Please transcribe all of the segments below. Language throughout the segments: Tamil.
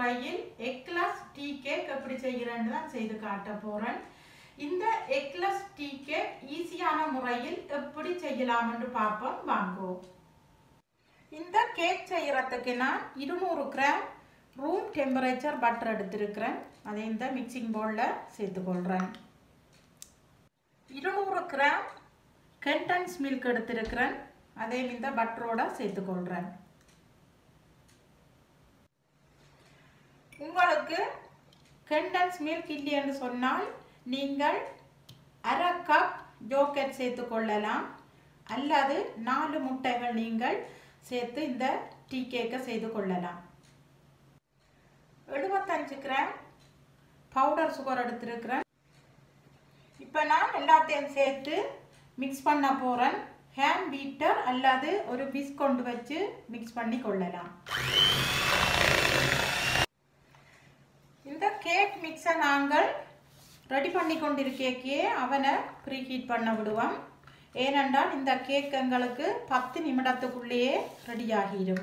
முறையில் எக்லஸ் டீ கேக் எப்படி செய்கிறேன்னு தான் செய்து காட்ட போறேன் இந்த எக்லஸ் டீ கேக் ஈஸியான முறையில் எப்படி செய்யலாம் என்று பார்ப்போம் வாங்கோ இந்த கேக் செய்யறதுக்கு நான் இருநூறு கிராம் ரூம் டெம்பரேச்சர் பட்டர் எடுத்திருக்கிறேன் அதை இந்த மிக்சிங் பவுலில் சேர்த்துக்கொள்கிறேன் இருநூறு கிராம் கெண்டன்ஸ் மில்க் எடுத்திருக்கிறேன் அதை இந்த பட்டரோட சேர்த்துக்கொள்கிறேன் உங்களுக்கு கெண்டன்ஸ் மில்க் இல்லை என்று சொன்னால் நீங்கள் அரை கப் ஜோக்கெட் சேர்த்து கொள்ளலாம் அல்லது நாலு முட்டைகள் நீங்கள் சேர்த்து இந்த டீ கேக்கை செய்து கொள்ளலாம் எழுபத்தஞ்சு கிராம் பவுடர் சுகர் எடுத்திருக்கிறேன் இப்போ நான் எல்லாத்தையும் சேர்த்து மிக்ஸ் பண்ண போகிறேன் ஹேண்ட் பீட்டர் அல்லது ஒரு பிஸ் கொண்டு வச்சு மிக்ஸ் பண்ணி கொள்ளலாம் இந்த கேக் மிக்ஸை நாங்கள் ரெடி பண்ணி கொண்டிருக்கே அவனை ப்ரீ ஹீட் பண்ண விடுவோம் ஏனென்றால் இந்த கேக் எங்களுக்கு பத்து நிமிடத்துக்குள்ளேயே ரெடி ஆகிடும்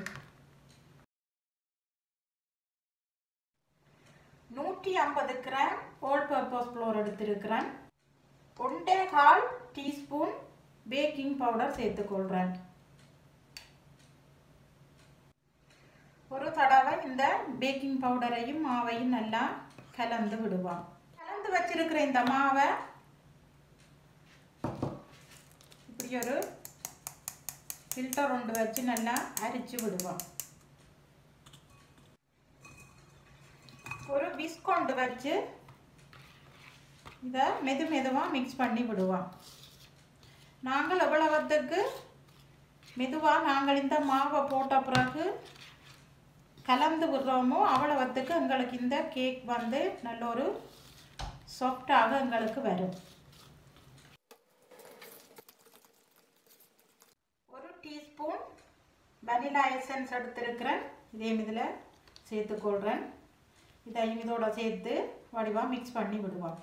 நூற்றி ஐம்பது கிராம் ஓல் பர்பஸ் ஃப்ளோர் எடுத்திருக்கிறேன் ஒன்றே கால் டீஸ்பூன் பேக்கிங் பவுடர் சேர்த்துக்கொள்கிறேன் ஒரு தடவை இந்த பேக்கிங் பவுடரையும் மாவையும் நல்லா கலந்து விடுவோம் கலந்து வச்சிருக்கிற இந்த மாவை இப்படி ஒரு ஃபில்டர் ஒன்று வச்சு நல்லா அரிச்சு விடுவோம் ஒரு பிஸ்கொண்டு வச்சு இதை மெது மெதுவாக மிக்ஸ் பண்ணி விடுவோம் நாங்கள் எவ்வளவுத்துக்கு மெதுவாக நாங்கள் இந்த மாவை போட்ட பிறகு கலந்து விடுறோமோ அவ்வளவுத்துக்கு எங்களுக்கு இந்த கேக் வந்து நல்ல ஒரு சாஃப்டாக எங்களுக்கு வரும் ஒரு டீஸ்பூன் வனிலா எசன்ஸ் எடுத்திருக்கிறேன் இதையும் இதில் சேர்த்துக்கொள்கிறேன் இதையும் இதோட சேர்த்து வடிவாக மிக்ஸ் பண்ணி விடுவோம்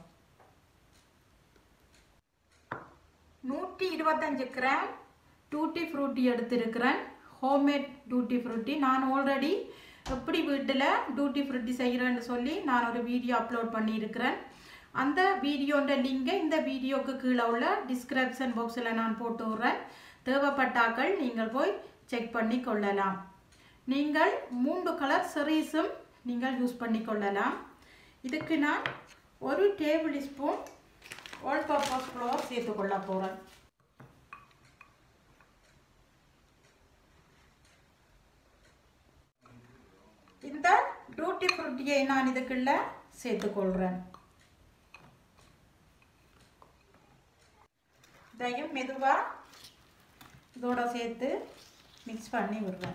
நூற்றி இருபத்தஞ்சு கிராம் டூட்டி ஃப்ரூட்டி எடுத்திருக்கிறேன் ஹோம்மேட் டூட்டி ஃப்ரூட்டி நான் ஆல்ரெடி எப்படி வீட்டில் டூட்டி ஃப்ரூட்டி செய்கிறேன்னு சொல்லி நான் ஒரு வீடியோ அப்லோட் பண்ணியிருக்கிறேன் அந்த வீடியோன்ற லிங்கை இந்த வீடியோக்கு கீழே உள்ள டிஸ்கிரிப்ஷன் பாக்ஸில் நான் போட்டு விட்றேன் தேவைப்பட்டாக்கள் நீங்கள் போய் செக் பண்ணி கொள்ளலாம் நீங்கள் மூன்று கலர் செரீஸும் நீங்கள் யூஸ் பண்ணி கொள்ளலாம் இதுக்கு நான் ஒரு tablespoon all purpose flour சேர்த்துக்கொள்ள போகிறேன் இந்த டூட்டி ஃப்ரூட்டியை நான் இதுக்குள்ள சேர்த்துக்கொள்கிறேன் இதையும் மெதுவாக இதோட சேர்த்து மிக்ஸ் பண்ணி விடுறேன்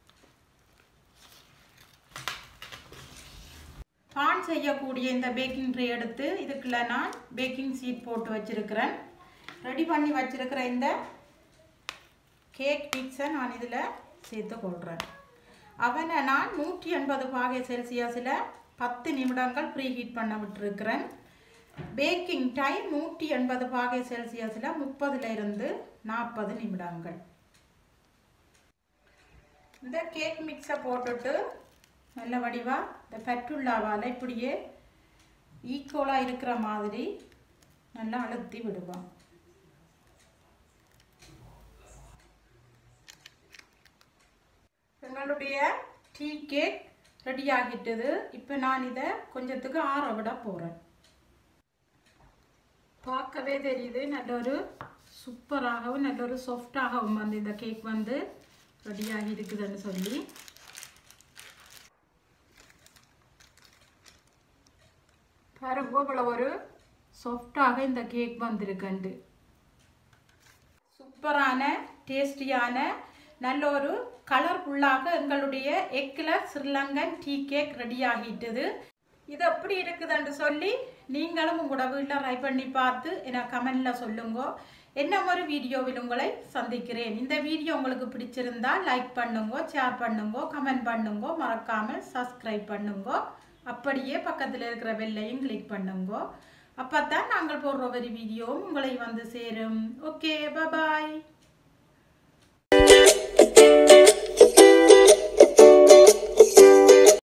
பான் செய்யக்கூடிய இந்த பேக்கிங் ட்ரே எடுத்து இதுக்குள்ள நான் பேக்கிங் சீட் போட்டு வச்சிருக்கிறேன் ரெடி பண்ணி வச்சிருக்கிற இந்த கேக் மிக்ஸை நான் இதில் சேர்த்து கொள்கிறேன் அவனை நான் நூற்றி எண்பது பாகை செல்சியஸில் பத்து நிமிடங்கள் ப்ரீ ஹீட் பண்ண விட்டுருக்கிறேன் பேக்கிங் டைம் நூற்றி எண்பது பாகை செல்சியஸில் முப்பதுல இருந்து நாற்பது நிமிடங்கள் இந்த கேக் மிக்ஸை போட்டுட்டு நல்ல வடிவாக இந்த பெட்டுள்ளாவால் இப்படியே ஈக்குவலாக இருக்கிற மாதிரி நல்லா அழுத்தி விடுவோம் எங்களுடைய டீ கேக் ரெடி ஆகிட்டது இப்போ நான் இதை கொஞ்சத்துக்கு ஆற விட போகிறேன் பார்க்கவே தெரியுது நல்ல ஒரு சூப்பராகவும் நல்ல ஒரு சாஃப்டாகவும் வந்து இந்த கேக் வந்து ரெடியாகி இருக்குதுன்னு சொல்லி பாருங்க இவ்வளோ ஒரு சாஃப்டாக இந்த கேக் வந்திருக்கண்டு சூப்பரான டேஸ்டியான நல்ல ஒரு கலர்ஃபுல்லாக எங்களுடைய எக்கில் ஸ்ரீலங்கன் டீ கேக் ரெடி ஆகிட்டது இது எப்படி இருக்குதுன்னு சொல்லி நீங்களும் உங்களோட வீட்டில் ட்ரை பண்ணி பார்த்து எனக்கு கமெண்டில் சொல்லுங்க என்ன ஒரு வீடியோவில் உங்களை சந்திக்கிறேன் இந்த வீடியோ உங்களுக்கு பிடிச்சிருந்தா லைக் பண்ணுங்க ஷேர் பண்ணுங்க கமெண்ட் பண்ணுங்க மறக்காமல் சப்ஸ்கிரைப் பண்ணுங்க அப்படியே பக்கத்தில் இருக்கிற வெள்ளையும் கிளிக் பண்ணுங்க அப்போ தான் நாங்கள் போடுற ஒரு வீடியோவும் உங்களை வந்து சேரும் ஓகே பாய்